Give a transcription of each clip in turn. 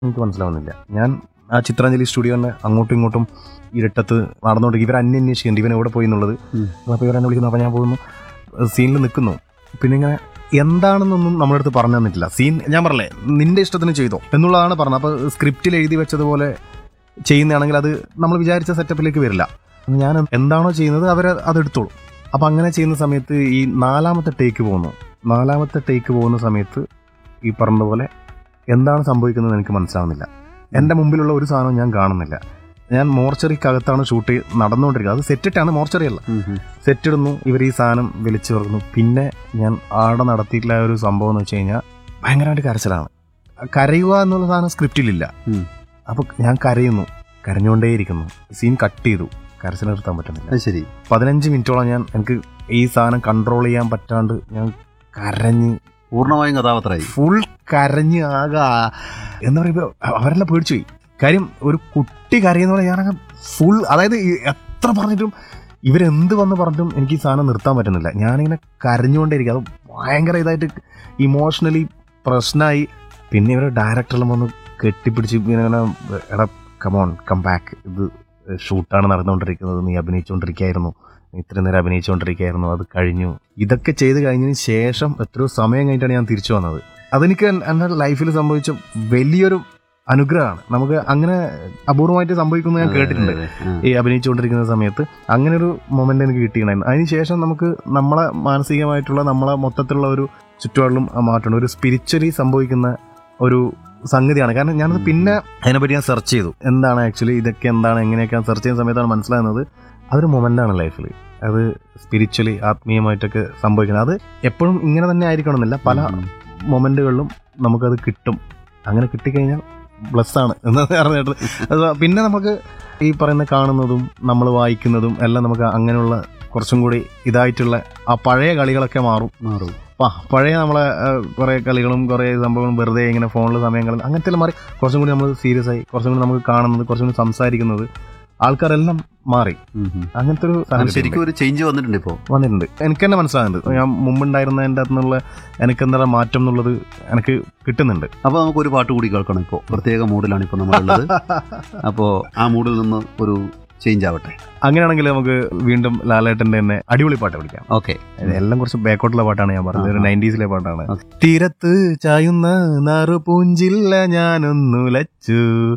എനിക്ക് മനസ്സിലാവുന്നില്ല ഞാൻ ആ ചിത്രാഞ്ജലി സ്റ്റുഡിയോനെ അങ്ങോട്ടും ഇങ്ങോട്ടും ഇരുട്ടത്ത് നടന്നുകൊണ്ട് ഇവർ അന്വേഷിക്കുന്നുണ്ട് ഇവൻ എവിടെ പോയി എന്നുള്ളത് ഉം. അപ്പോൾ ഇവരെന്നെ വിളിക്കുന്നു അപ്പോൾ ഞാൻ പോകുന്നു സീനിൽ നിൽക്കുന്നു പിന്നെ ഇങ്ങനെ എന്താണെന്നൊന്നും നമ്മുടെ അടുത്ത് പറഞ്ഞു തന്നിട്ടില്ല സീൻ ഞാൻ പറഞ്ഞേ നിന്റെ ഇഷ്ടത്തിന് ചെയ്തോ എന്നുള്ളതാണ് പറഞ്ഞത് അപ്പോൾ സ്ക്രിപ്റ്റിൽ എഴുതി വെച്ചതുപോലെ ചെയ്യുന്നതാണെങ്കിൽ അത് നമ്മൾ വിചാരിച്ച സെറ്റപ്പിലേക്ക് വരില്ല ഞാൻ എന്താണോ ചെയ്യുന്നത് അവർ അത് എടുത്തോളൂ അപ്പം അങ്ങനെ ചെയ്യുന്ന സമയത്ത് ഈ നാലാമത്തെ ടേക്ക് പോകുന്നു നാലാമത്തെ ടേക്ക് പോകുന്ന സമയത്ത് ഈ പറഞ്ഞ പോലെ എന്താണ് സംഭവിക്കുന്നത് എനിക്ക് മനസ്സിലാവുന്നില്ല എൻ്റെ മുമ്പിലുള്ള ഒരു സാധനവും ഞാൻ കാണുന്നില്ല ഞാൻ മോർച്ചറിക്കകത്താണ് ഷൂട്ട് നടന്നുകൊണ്ടിരിക്കുന്നത് അത് സെറ്റിട്ടാണ് മോർച്ചറി അല്ല ഉം, ഉം. സെറ്റ് ഇടുന്നു ഇവർ ഈ സാധനം വലിച്ചു തുറക്കുന്നു പിന്നെ ഞാൻ ആടെ നടത്തിയിട്ടുള്ള ഒരു സംഭവം എന്ന് വെച്ച് കഴിഞ്ഞാൽ ഭയങ്കരമായിട്ട് കരച്ചിലാണ് കരയുക എന്നുള്ള സാധനം സ്ക്രിപ്റ്റിലില്ല ഉം. അപ്പോൾ ഞാൻ കരയുന്നു കരഞ്ഞുകൊണ്ടേയിരിക്കുന്നു സീൻ കട്ട് ചെയ്തു കരച്ചിൽ നിർത്താൻ പറ്റുന്നില്ല അത് ശരി പതിനഞ്ച് മിനിറ്റോളം ഞാൻ എനിക്ക് ഈ സാധനം കൺട്രോൾ ചെയ്യാൻ പറ്റാണ്ട് ഞാൻ കരഞ്ഞ് പൂർണ്ണമായും കഥാപാത്രമായി ഫുൾ കരഞ്ഞ് ആകെ ആ- എന്താ പറയുക അവരെല്ലാം പേടിച്ചു പോയി കാര്യം ഒരു കുട്ടി കരയുന്ന പോലെ ഞാനങ്ങ് ഫുൾ അതായത് ഈ എത്ര പറഞ്ഞിട്ടും ഇവരെന്ത് വന്ന് പറഞ്ഞിട്ടും എനിക്ക് ഈ സാധനം നിർത്താൻ പറ്റുന്നില്ല ഞാനിങ്ങനെ കരഞ്ഞുകൊണ്ടേയിരിക്കും അത് ഭയങ്കര ഇതായിട്ട് ഇമോഷണലി പ്രശ്നമായി പിന്നെ ഇവരെ ഡയറക്ടറെല്ലാം വന്ന് കെട്ടിപ്പിടിച്ച് ഇങ്ങനെ ഇങ്ങനെ എടാ കമോൺ കം ബാക്ക് ഇത് ഷൂട്ടാണ് നടന്നുകൊണ്ടിരിക്കുന്നത് നീ അഭിനയിച്ചുകൊണ്ടിരിക്കുകയായിരുന്നു നീ ഇത്രയും നേരം അഭിനയിച്ചുകൊണ്ടിരിക്കുകയായിരുന്നു അത് കഴിഞ്ഞു ഇതൊക്കെ ചെയ്ത് കഴിഞ്ഞതിന് ശേഷം എത്രയോ സമയം കഴിഞ്ഞിട്ടാണ് ഞാൻ തിരിച്ചു വന്നത് അതെനിക്ക് എൻ- എൻ്റെ ലൈഫിൽ സംഭവിച്ച വലിയൊരു അനുഗ്രഹമാണ് നമുക്ക് അങ്ങനെ അപൂർവമായിട്ട് സംഭവിക്കുന്നത് ഞാൻ കേട്ടിട്ടുണ്ട് അതെ, അതെ. ഈ അഭിനയിച്ചുകൊണ്ടിരിക്കുന്ന സമയത്ത് അങ്ങനെ ഒരു മൊമെന്റ് എനിക്ക് കിട്ടിയിട്ടുണ്ടായിരുന്നു അതിനുശേഷം നമുക്ക് നമ്മളെ മാനസികമായിട്ടുള്ള നമ്മളെ മൊത്തത്തിലുള്ള ഒരു ചുറ്റുപാടിലും മാറ്റണം ഒരു സ്പിരിച്വലി സംഭവിക്കുന്ന ഒരു സംഗതിയാണ് കാരണം ഞാനത് പിന്നെ അതിനെപ്പറ്റി ഞാൻ സെർച്ച് ചെയ്തു എന്താണ് ആക്ച്വലി ഇതൊക്കെ എന്താണ് എങ്ങനെയൊക്കെ സെർച്ച് ചെയ്യുന്ന സമയത്താണ് മനസ്സിലാകുന്നത് അതൊരു മൊമെന്റാണ് ലൈഫിൽ അത് സ്പിരിച്വലി ആത്മീയമായിട്ടൊക്കെ സംഭവിക്കുന്നത് അത് എപ്പോഴും ഇങ്ങനെ തന്നെ ആയിരിക്കണമെന്നില്ല പല ഉം. മൊമെന്റുകളിലും നമുക്കത് കിട്ടും അങ്ങനെ കിട്ടിക്കഴിഞ്ഞാൽ ബ്ലസ് ആണ് എന്ന് പറഞ്ഞിട്ട് അത് പിന്നെ നമുക്ക് ഈ പറയുന്ന കാണുന്നതും നമ്മൾ വായിക്കുന്നതും എല്ലാം നമുക്ക് അങ്ങനെയുള്ള കുറച്ചും കൂടി ഇതായിട്ടുള്ള ആ പഴയ കളികളൊക്കെ മാറും മാറും ആ പഴയ നമ്മളെ കുറേ കളികളും കുറേ സംഭവങ്ങളും വെറുതെ ഇങ്ങനെ ഫോണിൽ സമയം കളയും അങ്ങനത്തെ എല്ലാം മാറി കുറച്ചും കൂടി നമ്മൾ സീരിയസ് ആയി കുറച്ചും കൂടി നമുക്ക് കാണുന്നത് കുറച്ചും കൂടി സംസാരിക്കുന്നത് ആൾക്കാരെല്ലാം മാറി ഉം, ഉം. അങ്ങനത്തെ ഒരു അങ്ങനെ സാഹചര്യം ശരിക്കും ഒരു ചേഞ്ച് വന്നിട്ടുണ്ട് ഇപ്പോ വന്നിട്ടുണ്ട് എനിക്ക് തന്നെ മനസ്സിലാകുന്നുണ്ട് ഞാൻ മുമ്പുണ്ടായിരുന്നതിൻ്റെ അകത്തുനിന്നുള്ള എനിക്ക് എന്താ മാറ്റം എന്നുള്ളത് എനിക്ക് കിട്ടുന്നുണ്ട് അപ്പൊ നമുക്ക് ഒരു പാട്ട് കൂടി കേൾക്കണം ഇപ്പോ പ്രത്യേക മൂഡിലാണ് ഇപ്പൊ നമ്മളുള്ളത് അപ്പോ ആ മൂഡിൽ നിന്ന് ഒരു ചേഞ്ച് ആവട്ടെ അങ്ങനെയാണെങ്കിൽ നമുക്ക് വീണ്ടും ലാലേട്ടന്റെ തന്നെ അടിപൊളി പാട്ട് വിളിക്കാം ഓക്കെ എല്ലാം കുറച്ച് ബാക്കോട്ടുള്ള പാട്ടാണ് ഞാൻ പറഞ്ഞത് ഒരു ആ, ആ. നയൻറ്റീസിലെ പാട്ടാണ് ഓക്കേ. തീരത്ത് ചായുന്ന നറുപൂഞ്ചില്ല ഞാനൊന്നുലച്ചു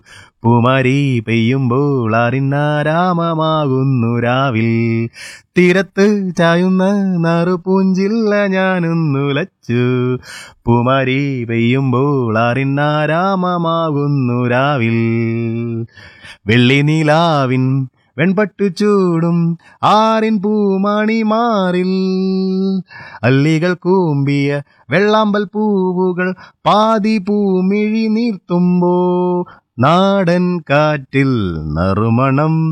പൂമാരി പെയ്യുമ്പോൾ അറിനാരാമമാകുന്നു രാവിൽ തീരത്ത് ചായുന്ന നറുപൂഞ്ചില്ല ഞാനൊന്നുലച്ചു പൂമാരി പെയ്യുമ്പോൾ അറിനാരാമമാകുന്നു രാവിൽ വെള്ളി നീലാവിൻ വെൺപട്ടു ചൂടും ആറിൻ പൂമണി മാറിൽ അല്ലികൾ കൂമ്പിയ വെള്ളാമ്പൽ പൂവുകൾ പാതി പൂമിഴി നീർത്തുമ്പോ നാടൻ കാറ്റിൽ നറുമണം